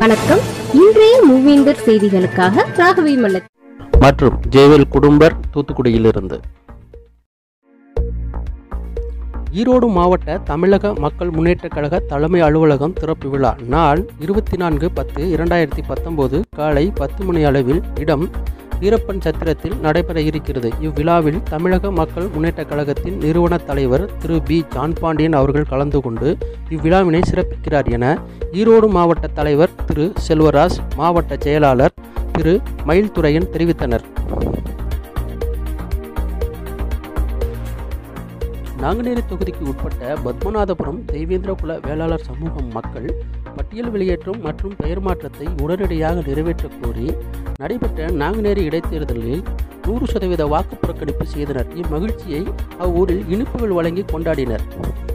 வணக்கம் இன்றைய மூவேந்தர் செய்திகளுக்காக ராகவி மல்லத் மற்றும் ஜேவேல் குடும்பர் தூத்துக்குடியிலிருந்து ஈரோடு மாவட்ட தமிழக மக்கள் முன்னேற்றக் கழக தலைமை அலுவலகம் திறப்பு விழா நாள் இருபத்தி நான்கு பத்து இரண்டாயிரத்தி பத்தொம்போது காலை பத்து மணி அளவில் இடம் வீரப்பன் சத்திரத்தில் நடைபெற இருக்கிறது இவ்விழாவில் தமிழக மக்கள் முன்னேற்றக் கழகத்தின் நிறுவன தலைவர் திரு பி ஜான் பாண்டியன் அவர்கள் கலந்து கொண்டு இவ்விழாவினை சிறப்பிக்கிறார் என ஈரோடு மாவட்ட தலைவர் திரு செல்வராஜ் மாவட்ட செயலாளர் திரு மயில்துரையன் தெரிவித்தனர் நாங்குநேரி தொகுதிக்கு உட்பட்ட பத்மநாதபுரம் தெய்வேந்திரகுல வேளாளர் சமூகம் மக்கள் பட்டியல் வெளியேற்றம் மற்றும் பெயர் மாற்றத்தை உடனடியாக நிறைவேற்றக் கோரி நடைபெற்ற நாங்குநேரி இடைத்தேர்தலில் நூறு சதவீத வாக்கு புறக்கணிப்பு செய்தனர் இம்மகிழ்ச்சியை அவ்வூரில் இனிப்புகள் வழங்கி கொண்டாடினர்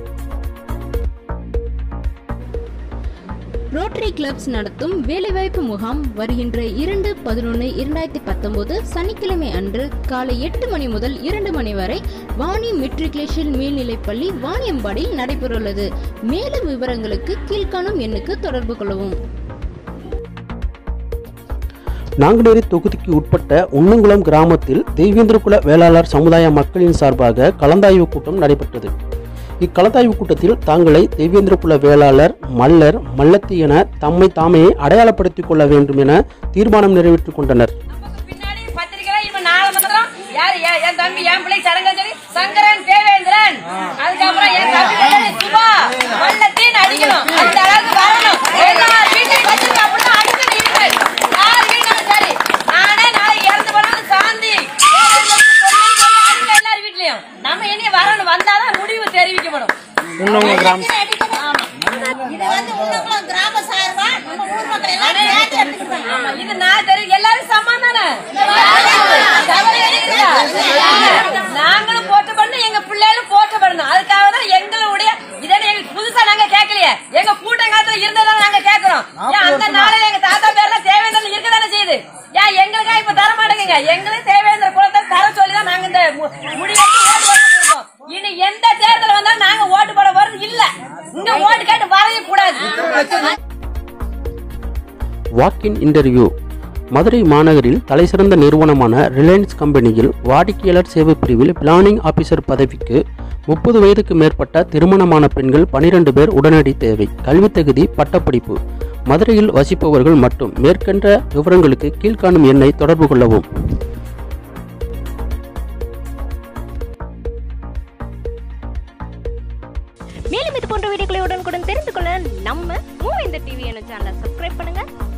ரோட்டரி கிளப்ஸ் நடத்தும் வேலைவாய்ப்பு முகாம் வருகின்ற இரண்டு பதினொன்று இரண்டாயிரத்தி பத்தொன்பது சனிக்கிழமை அன்று காலை எட்டு மணி முதல் இரண்டு மணி வரை வாணி மெட்ரிகுலேஷன் மேல்நிலைப்பள்ளி வாணியம்பாடியில் நடைபெறவுள்ளது மேலும் விவரங்களுக்கு கீழ்காணும் எண்ணுக்கு தொடர்பு கொள்ளவும் நாங்குநேரி தொகுதிக்கு உட்பட்ட உன்னங்குளம் கிராமத்தில் தெய்வேந்திரகுல வேளாளர் சமுதாய மக்களின் சார்பாக கலந்தாய்வு கூட்டம் நடைபெற்றது இக்கலந்தாய்வு கூட்டத்தில் தாங்களை தெய்வேந்திரகுல வேளாளர் மல்லர் மல்லத்தி என தம்மை தாமே அடையாளப்படுத்திக் கொள்ள வேண்டும் என தீர்மானம் நிறைவேற்றிக் கொண்டனர் பின்னாடி பத்திரிக்கை இவன் நாலு மந்திரம் யாரு என் என் தம்பி என் பிள்ளை சரங்கஞ்சலி சங்கரன் தேவேந்திரன் அதுக்கப்புறம் என் தம்பி பேரு சுபா மல்லத்தின் அடிக்கணும் அந்த அளவுக்கு வரணும் எல்லார் வீட்லயும் பத்திரிக்கை அப்படிதான் அடிக்கணும் இருக்கு யார் வீட்லயும் சரி நானே நாளைக்கு இறந்து போனாலும் சாந்தி தேவேந்திரனுக்கு பொண்ணுன்னு சொல்லி அடிக்கணும் எல்லார் வீட்லயும் நம்ம இனி வரணும் வந்தாதான் முடிவு தெரிவிக்கப்படும் ஆமா இது வந்து உள்ளவங்களும் கிராம சார்பா நம்ம ஊர் மக்கள் எல்லாரும் சேர்த்து எடுத்துக்கிட்டாங்க. ஆமா, இது நான் தெரியும் எல்லாரும் சமம் தானே தவறு இருக்குதா? நாங்களும் போட்டு பண்ணணும் எங்க பிள்ளைகளும் போட்டு பண்ணணும் அதுக்காக தான் எங்களுடைய இதனை எங்களுக்கு புதுசா நாங்க கேட்கலையே எங்க கூட்டங்காலத்துல இருந்ததா நாங்க கேக்குறோம் ஏன் அந்த நாளையில எங்க தாத்தா பேர்ல தேவேந்திரன் இருக்கதானே செய்யுது ஏன் எங்களுக்கா இப்ப தர மாட்டேங்குங்க எங்களுக்கு தேவேந்திர குலத்தை தர சொல்லி தான் நாங்க இந்த மு- முடிவெடுத்து ஓட்டு போட்டு இருக்கோம் இனி எந்த தேர்தல் வந்தாலும் நாங்க ஓட்டு போட போறது இல்ல இங்க ஓட்டு கேட்டு வரவே கூடாது வாக்கின் இன்டர்வியூ மதுரை மாநகரில் தலைசிறந்த நிறுவனமான ரிலையன்ஸ் கம்பெனியில் வாடிக்கையாளர் சேவை பிரிவில் பிளானிங் ஆபீசர் பதவிக்கு முப்பது வயதுக்கு மேற்பட்ட திருமணமான பெண்கள் பனிரெண்டு பேர் உடனடி தேவை கல்வித் தகுதி பட்டப்படிப்பு மதுரையில் வசிப்பவர்கள் மட்டும் மேற்கண்ட விவரங்களுக்கு கீழ்காணும் எண்ணை தொடர்பு கொள்ளவும் மேலும் இது போன்ற வீடியோக்களை உடனுக்குடன் தெரிந்து கொள்ள நம்ம மூவேந்தர் டிவி என்ற சேனலை சப்ஸ்கிரைப் பண்ணுங்க